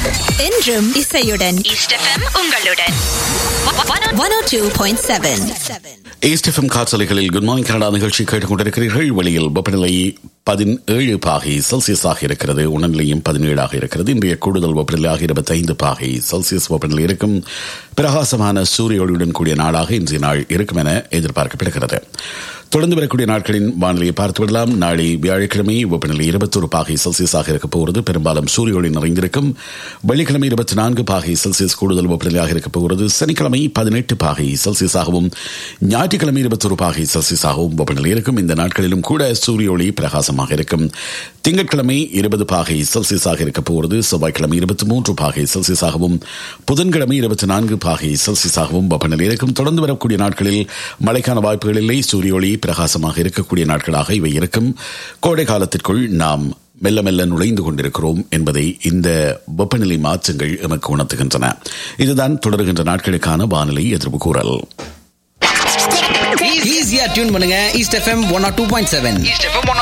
என்றும் இசையுடன் east FM உங்களுடன் one O two point seven east FM காற்றலைகளில் குட் மார்னிங் கனடா நிகழ்ச்சி கேட்டுக் கொண்டிருக்கிறீர்கள் வெளியில் வெப்பநிலை பதினேழு பாகை செல்சியஸாக இருக்கிறது உணர்நிலையும் பதினேழாக இருக்கிறது இன்றைய கூடுதல் வெப்பநிலையாக இருபத்தைந்து பாகை செல்சியஸ் வெப்பநிலை இருக்கும் பிரகாசமான சூரிய ஒளியுடன் கூடிய நாளாக இன்றைய நாள் இருக்கும் என எதிர்பார்க்கப்படுகிறது தொடர்ந்து வரக்கூடிய நாட்களின் வானிலையை பார்த்து விடலாம் நாளை வியாழக்கிழமை வெப்பநிலை இருபத்தொரு பாகை செல்சியஸாக இருக்க போகிறது பெரும்பாலும் சூரிய ஒளி நிறைந்திருக்கும் வெள்ளிக்கிழமை இருபத்தி நான்கு பாகை செல்சியஸ் கூடுதல் வெப்பநிலையாக இருக்க போகிறது சனிக்கிழமை பதினெட்டு பாகை செல்சியஸாகவும் ஞாயிற்றுக்கிழமை இருபத்தொரு பாகை செல்சியஸாகவும் வெப்பநிலை இருக்கும் இந்த நாட்களிலும் கூட சூரிய ஒளி பிரகாசமாக இருக்கும் திங்கட்கிழமை இருபது பாகை செல்சியஸாக இருக்க போகிறது செவ்வாய்க்கிழமை இருபத்தி மூன்று பாகை செல்சியஸாகவும் புதன்கிழமை இருபத்தி நான்கு பாகை செல்சியஸாகவும் வெப்பநிலை இருக்கும் தொடர்ந்து வரக்கூடிய நாட்களில் மழைக்கான வாய்ப்புகள் இல்லை சூரிய ஒளி பிரகாசமாக இருக்கக்கூடிய நாட்களாக இவை இருக்கும் கோடை காலத்திற்குள் நாம் மெல்ல மெல்ல நுழைந்து கொண்டிருக்கிறோம் என்பதை இந்த வெப்பநிலை மாற்றங்கள் எமக்கு உணர்த்துகின்றன இதுதான் தொடர்கின்ற நாட்களுக்கான வானிலை எதிர்ப்பு கூறல் ஈஸியா டியூன் பண்ணுங்க east FM one or two point seven east FM